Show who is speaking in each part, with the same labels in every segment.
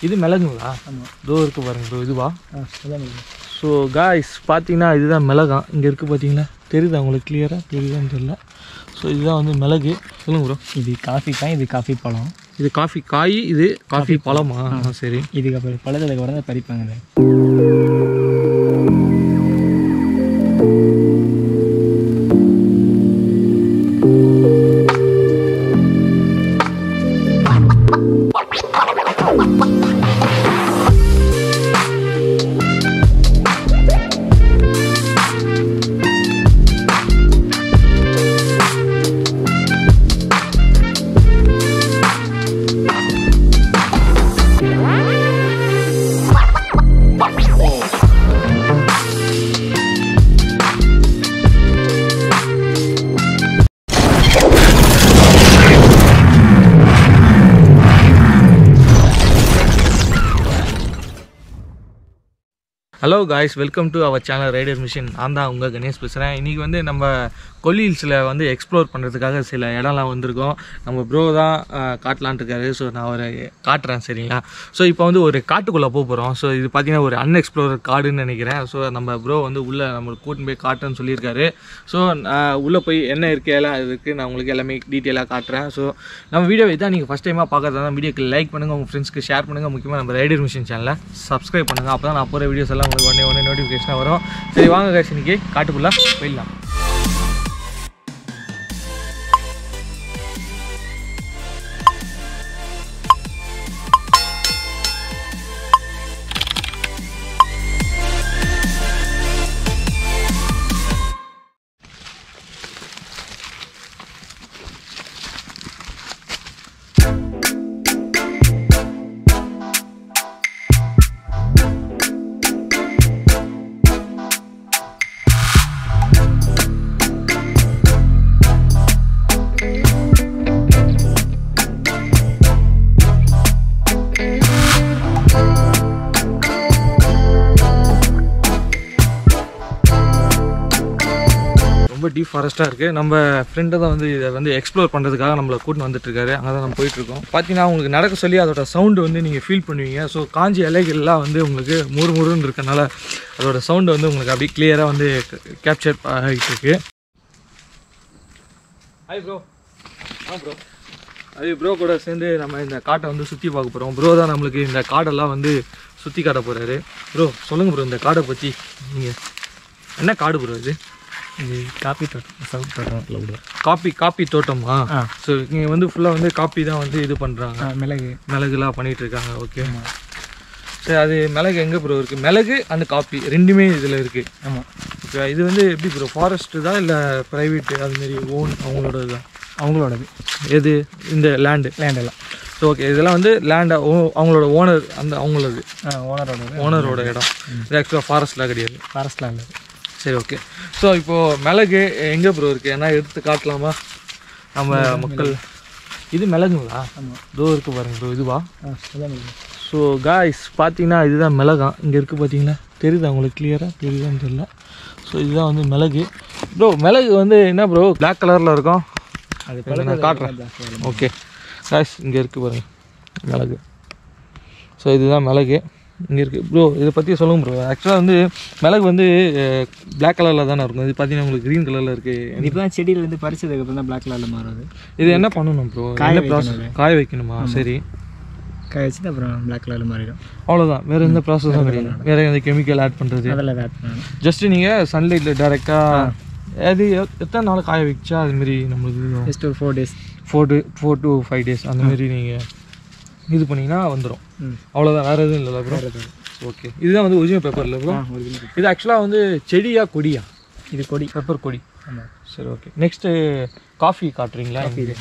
Speaker 1: இது மிளகுங்களா
Speaker 2: ஆமாம்
Speaker 1: இதோ இருக்கு பாருங்க ப்ரோ இதுவா
Speaker 2: ஆ அதான் மிளகு.
Speaker 1: ஸோ காய்ஸ் பார்த்தீங்கன்னா இதுதான் மிளகாம் இங்கே இருக்குது பார்த்தீங்களா தெரியுதா உங்களுக்கு கிளியராக தெரியுதான்னு தெரியல ஸோ இதுதான் வந்து மிளகு சொல்லுங்க ப்ரோ
Speaker 2: இது காஃபி காய் இது காஃபி பழம்
Speaker 1: இது காஃபி காய் இது காஃபி பழமா ஆ, சரி
Speaker 2: இதுக்கு அப்புறம் பழத்துக்கு அப்புறம் தான் பறிப்பாங்க இதை.
Speaker 1: Hello guys welcome to our channel rider mission நான் தான் உங்கள் கணேஷ் பேசுகிறேன் இன்றைக்கி வந்து நம்ம கொல்லிஹில்ஸில் வந்து எக்ஸ்ப்ளோர் பண்ணுறதுக்காக சில இடம்லாம் வந்திருக்கோம் நம்ம ப்ரோ தான் அஹ், காட்டலான்ட்டு இருக்காரு ஸோ நான் ஒரு காட்டுறேன் சரிங்களா ஸோ இப்போ வந்து ஒரு காட்டுக்குள்ளே போக போகிறோம் ஸோ இது பார்த்தீங்கன்னா ஒரு அன்எக்ஸ்ப்ளோர் காடுன்னு நினைக்கிறேன் ஸோ நம்ம ப்ரோ வந்து உள்ளே நம்மளுக்கு கூட்டின்னு போய் காட்டுன்னு சொல்லியிருக்காரு ஸோ உள்ளே போய் என்ன இருக்கு எல்லாம் இருக்குது நான் உங்களுக்கு எல்லாமே டீட்டெயிலாக காட்டுறேன் ஸோ நம்ம வீடியோ இதான் நீங்கள் ஃபஸ்ட் டைமாக பார்க்கறதா வீடியோக்கு லைக் பண்ணுங்கள் உங்கள் ஃப்ரெண்ட்ஸ்க்கு ஷேர் பண்ணுங்கள் முக்கியமாக நம்ம ரைடர் மிஷின் சேனலை சப்ஸ்கிரைப் பண்ணுங்கள் அப்போ தான் நான் போகிற வீடியோஸ் எல்லாம் உங்களுக்கு உடனே உடனே நோட்டிஃபிகேஷனாக வரும் சரி வாங்க guys இன்னைக்கு காட்டுக்குள்ளே போயிடலாம் ரொம்ப டீப் ஃபாரஸ்ட்டாக இருக்குது நம்ம ஃப்ரெண்டு தான் வந்து இதை வந்து எக்ஸ்ப்ளோர் பண்ணுறதுக்காக நம்மளை கூட்டின்னு வந்துட்டு இருக்காரு அங்கே தான் நம்ம போயிட்டுருக்கோம் பார்த்தீங்கன்னா உங்களுக்கு நடக்க சொல்லி அதோட சவுண்டு வந்து நீங்கள் ஃபீல் பண்ணுவீங்க ஸோ காஞ்சி இலைகள்லாம் வந்து உங்களுக்கு முறு முறுன்னு இருக்கனால அதோட சவுண்டு வந்து உங்களுக்கு அப்படியே கிளியராக வந்து கேப்சர் ஆகிட்டு இருக்கு ஹாய் ப்ரோ ஆ ப்ரோ அது ப்ரோ கூட சேர்ந்து நம்ம இந்த காட்டை வந்து சுற்றி பார்க்க போகிறோம் ப்ரோ தான் நம்மளுக்கு இந்த காடெல்லாம் வந்து சுற்றி காட்ட போகிறாரு ப்ரோ சொல்லுங்கள் ப்ரோ இந்த காடை பற்றி நீங்கள் என்ன காடு ப்ரோ இது
Speaker 2: இது காஃபி தோட்டம் சவுத் தோட்டம் விடுவோம்
Speaker 1: காப்பி காப்பி தோட்டமா
Speaker 2: ஆ
Speaker 1: ஸோ இங்கே வந்து ஃபுல்லாக வந்து காப்பி தான் வந்து இது பண்ணுறாங்க
Speaker 2: ஆ, மிளகு
Speaker 1: மிளகுலாம் பண்ணிட்டு இருக்காங்க ஓகே சரி அது மிளகு எங்கே ப்ரோ இருக்குது மிளகு அந்த காப்பி ரெண்டுமே இதில் இருக்குது
Speaker 2: ஆமாம்
Speaker 1: ஓகே இது வந்து எப்படி ப்ரோ ஃபாரஸ்ட்டு தான் இல்லை ப்ரைவேட்டு அதுமாரி ஓன் அவங்களோட தான்
Speaker 2: அவங்களோடது
Speaker 1: எது இந்த லேண்டு
Speaker 2: லேண்டெல்லாம்
Speaker 1: ஸோ ஓகே இதெல்லாம் வந்து லேண்டை ஓ அவங்களோட ஓனர் அந்த அவங்களது
Speaker 2: ஆ ஓனரோடது
Speaker 1: ஓனரோட இடம் இது ஆக்சுவலாக ஃபாரஸ்ட்லாம் கிடையாது
Speaker 2: ஃபாரஸ்ட் லேண்டு
Speaker 1: சரி ஓகே ஸோ இப்போது மிளகு எங்கே ப்ரோ இருக்குது ஏன்னா எடுத்து காட்டலாமா நம்ம மக்கள் இது மிளகுங்களா
Speaker 2: ஆமாம்
Speaker 1: இதோ இருக்குது பாருங்க ப்ரோ இதுவா
Speaker 2: ஆ அதான் மிளகு
Speaker 1: ஸோ காய்ஸ் பார்த்தீங்கன்னா இதுதான் மிளகாம் இங்கே இருக்குது பார்த்தீங்களா தெரியுதா உங்களுக்கு கிளியராக தெரியுதான்னு தெரியல ஸோ இதுதான் வந்து மிளகு ப்ரோ மிளகு வந்து என்ன ப்ரோ Black கலரில் இருக்கும்
Speaker 2: அது
Speaker 1: இருங்க, நான் காட்டுறேன் ஓகே காய்ஸ் இங்கே இருக்குது பாருங்க மிளகு ஸோ இதுதான் மிளகு இங்கே இருக்குது ப்ரோ இதை பற்றி சொல்லுங்க ப்ரோ ஆக்சுவலாக வந்து மிளகு வந்து Black கலரில் தானே இருக்கும் இது பார்த்தீங்கன்னா உங்களுக்கு க்ரீன் கலரில் இருக்குது
Speaker 2: இப்போ தான் செடியிலேருந்து பறிச்சதுக்கு அப்புறம் தான் பிளாக் கலரில் மாறுது
Speaker 1: இது என்ன பண்ணணும் ப்ரோ
Speaker 2: காய
Speaker 1: என்ன
Speaker 2: வைக்கணும்
Speaker 1: ப்ராசஸ் காய வைக்கணுமா சரி
Speaker 2: காய வச்சுட்டு அப்புறம் பிளாக் கலரில் மாறிடும்
Speaker 1: அவ்வளோதான் வேறு எந்த ப்ராசஸும் கிடையாது வேறு எந்த கெமிக்கல் ஆட் பண்ணுறது
Speaker 2: அதில் ஆட் பண்ணணும்
Speaker 1: ஜஸ்ட் நீங்கள் சன்லைட்டில் டேரெக்டாக அது எத்- எத்தனை நாள் காய வச்சா அதுமாரி நம்மளுக்கு
Speaker 2: ஜஸ்ட் ஒரு four days
Speaker 1: four to four to five days அந்தமாரி நீங்கள் இது பண்ணிங்கன்னா வந்துடும்
Speaker 2: ம்
Speaker 1: அவ்வளோதான் வேறு எதுவும் இல்லை ப்ரோ ஓகே இதுதான் வந்து ஒரிஜினல் பேப்பர் இல்லை ப்ரோ
Speaker 2: ஆ ஒரு கிலோ
Speaker 1: இது ஆக்சுவலாக வந்து செடியா கொடியா
Speaker 2: இது கொடி
Speaker 1: பெப்பர் கொடி
Speaker 2: ஆமாம்
Speaker 1: சரி ஓகே நெக்ஸ்ட்டு காஃபி காட்டுறீங்களா
Speaker 2: இது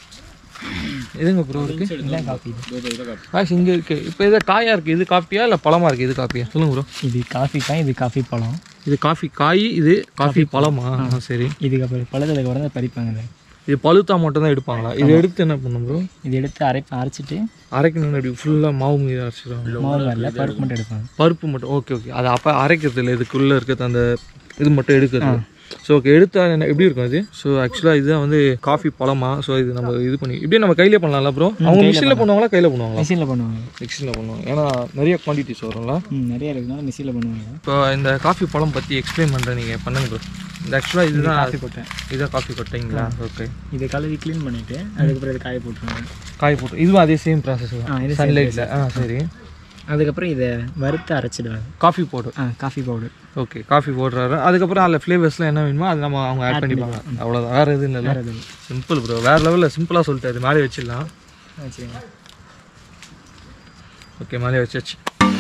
Speaker 1: எதுங்க ப்ரோ இருக்குது
Speaker 2: இதுதான் காஃபி இது
Speaker 1: காய்ஸ் இங்கே இருக்குது இப்போ இது காயாக இருக்குது இது காப்பியா இல்லை பழமாக இருக்குது இது காப்பியா சொல்லுங்க ப்ரோ
Speaker 2: இது காஃபி காய் இது காஃபி பழம்
Speaker 1: இது காஃபி காய் இது காஃபி பழமா ஆ, சரி
Speaker 2: இதுக்கு அப்புறம் பழத்துக்கு அப்புறம் தான் பறிப்பாங்க இதை.
Speaker 1: இது பழுத்தா மட்டும் தான் எடுப்பாங்களா இது எடுத்து என்ன பண்ணும் ப்ரோ
Speaker 2: இது எடுத்து அரை அரைச்சிட்டு
Speaker 1: அரைக்கணும் அப்படி ஃபுல்லாக மாவு மீது அரைச்சிடுவாங்க
Speaker 2: மாவு வரல பருப்பு மட்டும் எடுப்பாங்க
Speaker 1: பருப்பு மட்டும் ஓகே ஓகே அது அப்போ அரைக்கிறது இல்லை இதுக்குள்ளே இருக்கிறது அந்த இது மட்டும் எடுக்கிறது ஸோ ஓகே எடுத்தா என்ன எப்படி இருக்கும் அது ஸோ ஆக்சுவலாக இதுதான் வந்து காஃபி பழமா ஸோ இது நம்ம இது பண்ணி இப்படியே நம்ம கையிலே பண்ணலாம்ல ப்ரோ அவங்க மிஷினில் பண்ணுவாங்களா கையில் பண்ணுவாங்களா
Speaker 2: மிஷினில் பண்ணுவாங்க
Speaker 1: மிக்சியில் பண்ணுவாங்க ஏன்னா நிறைய குவான்டிட்டிஸ் வரும்ல
Speaker 2: ம் நிறைய இருக்குனால மிஷினில் பண்ணுவாங்க
Speaker 1: இப்போ இந்த காஃபி பழம் பற்றி எக்ஸ்பிளைன் பண்ணுறேன் நீங்கள் பண்ணுங்க ப்ரோ இந்த ஆக்சுவலாக இதுதான்
Speaker 2: காஃபி போட்டேன்
Speaker 1: இதுதான் காஃபி கொட்டைங்களா ஓகே
Speaker 2: இதை கழுவி க்ளீன் பண்ணிவிட்டு அதுக்கப்புறம் இதை காய போட்டுருவாங்க
Speaker 1: காய் போட்டு இதுவும் அதே சேம் ப்ராசஸ்
Speaker 2: ஆ,
Speaker 1: தான்
Speaker 2: இது
Speaker 1: சன்லைட்டில் ஆ சரி
Speaker 2: அதுக்கப்புறம் இதை வறுத்து அரைச்சிடுவாங்க
Speaker 1: காஃபி பவுடர்
Speaker 2: ஆ காஃபி பவுடர்
Speaker 1: ஓகே காஃபி போடுறாரு அதுக்கப்புறம் அதில் ஃப்ளேவர்ஸ்லாம் என்ன வேணுமோ அது நம்ம அவங்க ஆட் பண்ணிப்பாங்க அவ்வளோதான் வேறு எதுவும் இல்லை
Speaker 2: வேறு எதுவும்
Speaker 1: சிம்பிள் ப்ரோ வேறு லெவலில் சிம்பிளாக சொல்லிட்டு அது மேலே வச்சிடலாம்
Speaker 2: வச்சுருங்க
Speaker 1: ஓகே மேலே வச்சாச்சு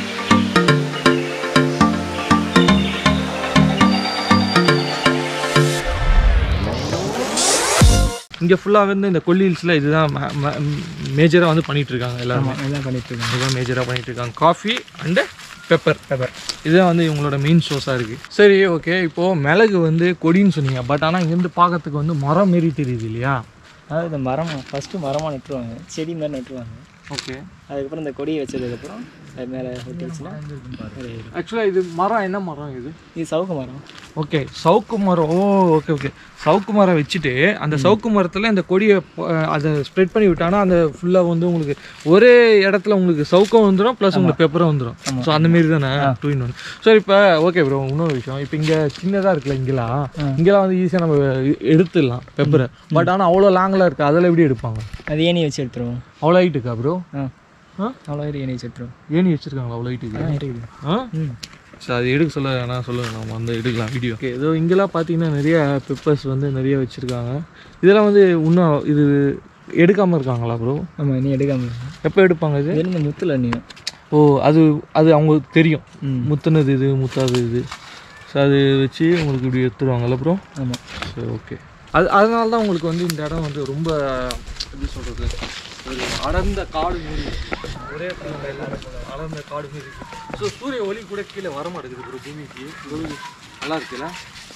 Speaker 1: இங்கே ஃபுல்லாக வந்து இந்த கொல்லி ஹில்ஸில் இதுதான் மேஜராக வந்து பண்ணிட்டு இருக்காங்க எல்லாருமே
Speaker 2: ஆமாம் எல்லாம் பண்ணிட்டு இருக்காங்க
Speaker 1: இதுதான் மேஜராக பண்ணிட்டு இருக்காங்க காஃபி அண்டு பெப்பர் பெப்பர் இதுதான் வந்து இவங்களோட மெயின் சோர்ஸாக இருக்குது சரி ஓகே இப்போது மிளகு வந்து கொடின்னு சொன்னீங்க பட் ஆனால் இங்கேருந்து பார்க்கறதுக்கு வந்து மரம் மாரி தெரியுது இல்லையா
Speaker 2: அதாவது இந்த மரம் ஃபஸ்ட்டு மரமாக நட்டுருவாங்க செடி மாதிரி நட்டுருவாங்க
Speaker 1: ஓகே
Speaker 2: அதுக்கப்புறம் இந்த கொடியை வச்சதுக்கப்புறம் அது மேலே ஒட்டிடுச்சுன்னா
Speaker 1: ஆக்சுவலாக இது மரம் என்ன மரம் இது
Speaker 2: இது சவுக்கு மரம்
Speaker 1: ஓகே சவுக்கு மரம் ஓ ஓகே ஓகே சவுக்கு மரம் வச்சுட்டு அந்த சவுக்கு மரத்தில் இந்த கொடியை ப- அதை ஸ்ப்ரெட் பண்ணி விட்டானா அந்த ஃபுல்லாக வந்து உங்களுக்கு ஒரே இடத்துல உங்களுக்கு சவுக்கம் வந்துடும் ப்ளஸ் உங்களுக்கு பெப்பரும் வந்துடும் ஸோ அந்த மாரி தானே டூ இன் ஒன் ஸோ இப்போ ஓகே ப்ரோ இன்னொரு விஷயம் இப்போ இங்கே சின்னதாக இருக்குல்ல இங்கெல்லாம் இங்கெல்லாம் வந்து ஈஸியாக நம்ம எ- எடுத்துடலாம் பெப்பரை பட் ஆனால் அவ்வளோ லாங்கில் இருக்குது அதில் எப்படி எடுப்பாங்க
Speaker 2: அது ஏணி வச்சு எடுத்துருவோம்
Speaker 1: அவ்வளோ ஹைட் இருக்கா ப்ரோ
Speaker 2: ஆ
Speaker 1: ஆ
Speaker 2: அவ்வளோ ஏணி வச்சு எடுத்துருவோம்
Speaker 1: ஏணி வச்சுருக்காங்களா அவ்வளோ ஹைட்டுக்கு
Speaker 2: ஆ இருக்குது
Speaker 1: ஆ
Speaker 2: ம்
Speaker 1: சரி அது எடுக்க சொல்ல நான் சொல்லுங்கள் நம்ம வந்து எடுக்கலாம் வீடியோ ஓகே ஏதோ இங்கெல்லாம் பார்த்தீங்கன்னா நிறைய பெப்பர்ஸ் வந்து நிறைய வச்சுருக்காங்க இதெல்லாம் வந்து இன்னும் இது எடுக்காமல் இருக்காங்களா ப்ரோ
Speaker 2: ஆமாம் நீ எடுக்காம இரு.
Speaker 1: எப்போ எடுப்பாங்க இது
Speaker 2: இது இந்த முத்தில் நீயும்
Speaker 1: ஓ அது அது அவங்களுக்கு தெரியும்
Speaker 2: ம்
Speaker 1: முத்துனது இது முத்தாது இது ஸோ அது வச்சு உங்களுக்கு இப்படி எடுத்துருவாங்கல்ல ப்ரோ
Speaker 2: ஆமாம்
Speaker 1: சரி ஓகே அது அதனால தான் உங்களுக்கு வந்து இந்த இடம் வந்து ரொம்ப எப்படி சொல்கிறது ஒரு அடர்ந்த காடு மாரி ஒரே இடத்துல எல்லாம் அடர்ந்த காடு மாரி ஸோ சூரிய ஒளி கூட கீழே வர மாட்டேங்குது ப்ரோ பூமிக்கு பூமி நல்லா இருக்குல்ல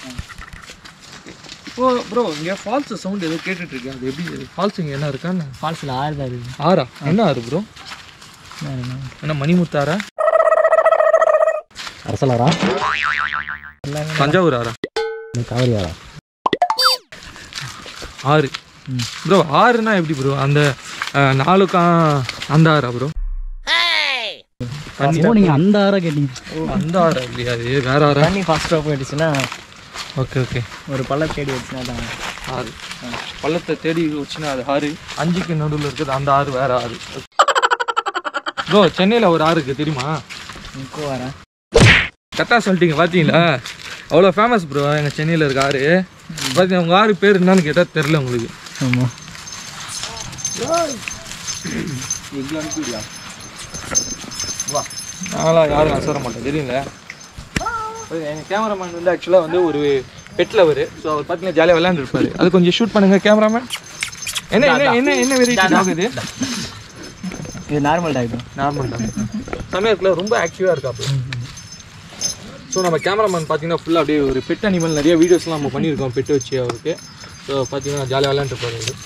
Speaker 1: இப்போ ப்ரோ இங்கே ஃபால்ஸ் சவுண்ட் ஏதோ கேட்டுட்டு இருக்கு அது எப்படி ஃபால்ஸ் இங்கே என்ன இருக்கான்னு
Speaker 2: ஃபால்ஸில் ஆறு தான் இருக்குது
Speaker 1: ஆறா என்ன ஆறு ப்ரோ
Speaker 2: வேறு என்ன
Speaker 1: என்ன மணிமுத்தாரா
Speaker 2: அரசலாரா எல்லாமே
Speaker 1: தஞ்சாவூர் ஆறா
Speaker 2: காவிரி ஆறா
Speaker 1: ஆறு
Speaker 2: ம்.
Speaker 1: ப்ரோ ஆறுனா எப்படி ப்ரோ அந்த அஹ், நாலு கா அந்த ஆறா ப்ரோ
Speaker 2: ஓ நீங்கள் அந்த ஆறா கேட்டீங்க
Speaker 1: ஓ அந்த ஆறா இல்லையா அது வேற ஆறா
Speaker 2: தண்ணி ஃபாஸ்ட்டாக போயிடுச்சுன்னா
Speaker 1: ஓகே ஓகே
Speaker 2: ஒரு பள்ளம் தேடி வச்சுன்னா தான்
Speaker 1: ஆறு பள்ளத்தை தேடி வச்சுன்னா அது ஆறு அஞ்சுக்கு நடுவில் இருக்குது அந்த ஆறு வேற ஆறு ப்ரோ சென்னையில் ஒரு ஆறு இருக்குது தெரியுமா
Speaker 2: இப்போ வரேன்
Speaker 1: கரெக்டாக சொல்லிட்டீங்க பார்த்தீங்களா அவ்வளோ ஃபேமஸ் ப்ரோ எங்கள் சென்னையில் இருக்க ஆறு பார்த்தீங்கன்னா உங்கள் ஆறு பேர் என்னன்னு கேட்டால் தெரில உங்களுக்கு
Speaker 2: ஆமாம்
Speaker 1: வா நாங்களாம் யாரும் அசர மாட்டோம் தெரியுங்களா எங்கள் கேமராமேன் வந்து ஆக்சுவலாக வந்து ஒரு பெட் லவர் ஸோ அவர் பார்த்தீங்கன்னா ஜாலியாக விளையாண்டுருப்பாரு அது கொஞ்சம் ஷூட் பண்ணுங்க கேமராமேன் என்ன என்ன என்ன என்ன வெரைட்டி டாக் இது
Speaker 2: இது நார்மல் டாக் தான்
Speaker 1: நார்மல் டாக் சமயத்தில் ரொம்ப ஆக்டிவாக இருக்காப்பு ஸோ நம்ம கேமராமேன் பார்த்தீங்கன்னா ஃபுல்லாக அப்படியே ஒரு பெட் அனிமல் நிறைய வீடியோஸ்லாம் நம்ம பண்ணியிருக்கோம் பெட் வச்சு அவருக்கு ஸோ பார்த்தீங்கன்னா ஜாலியாக விளையாண்டுருப்பாரு அவரு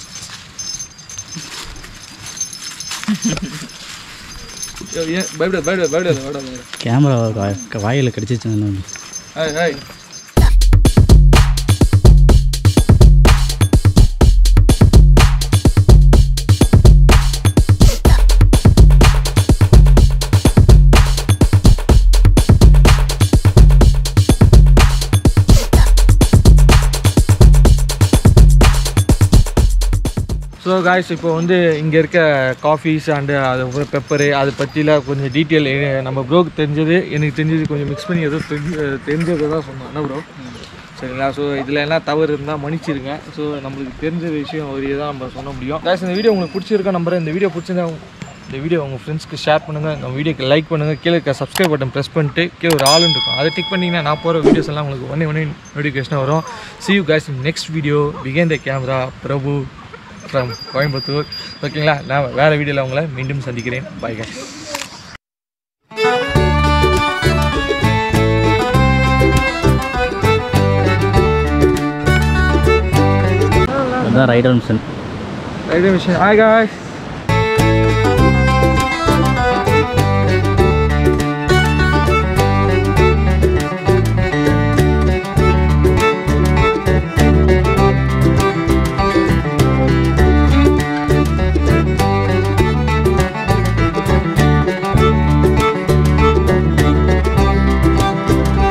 Speaker 1: ஏன் பயப்பட பயப்பட பயப்பட பயப்பட
Speaker 2: கேமரா வாயில் கடிச்சிச்சு
Speaker 1: ஹாய் ஹாய் ஸோ காய்ஸ் இப்போ வந்து இங்கே இருக்க காஃபீஸ் அண்டு அது பெப்பரு அதை பற்றிலாம் கொஞ்சம் டீட்டெயில் நம்ம ப்ரோக்கு தெரிஞ்சது எனக்கு தெரிஞ்சது கொஞ்சம் மிக்ஸ் பண்ணி ஏதோ தெரிஞ்சு தெரிஞ்சதை தான் சொன்னோம் என்ன ப்ரோ சரிங்களா ஸோ இதில் என்ன தவறு இருந்தால் மன்னிச்சிருங்க ஸோ நம்மளுக்கு தெரிஞ்ச விஷயம் ஒரு தான் நம்ம சொல்ல முடியும் காய்ஸ் இந்த வீடியோ உங்களுக்கு பிடிச்சிருக்கா நம்புறேன் இந்த வீடியோ பிடிச்சிருந்தா இந்த வீடியோ உங்கள் ஃப்ரெண்ட்ஸ்க்கு ஷேர் பண்ணுங்கள் நம்ம வீடியோக்கு லைக் பண்ணுங்கள் கீழே இருக்க சப்ஸ்கிரைப் பட்டன் ப்ரெஸ் பண்ணிட்டு கீழே ஒரு ஆளுன்னு இருக்கும் அதை டிக் பண்ணிங்கன்னா நான் போகிற வீடியோஸ் எல்லாம் உங்களுக்கு ஒன்றே ஒன்றே நோட்டிஃபிகேஷன் வரும் see you guys in next video பிகேன் the camera Prabhu from Coimbatore ஓகேங்களா நான் வேறு வீடியோவில் உங்களை மீண்டும் சந்திக்கிறேன் பை guys
Speaker 2: அதுதான் rider mission
Speaker 1: right mission hi guys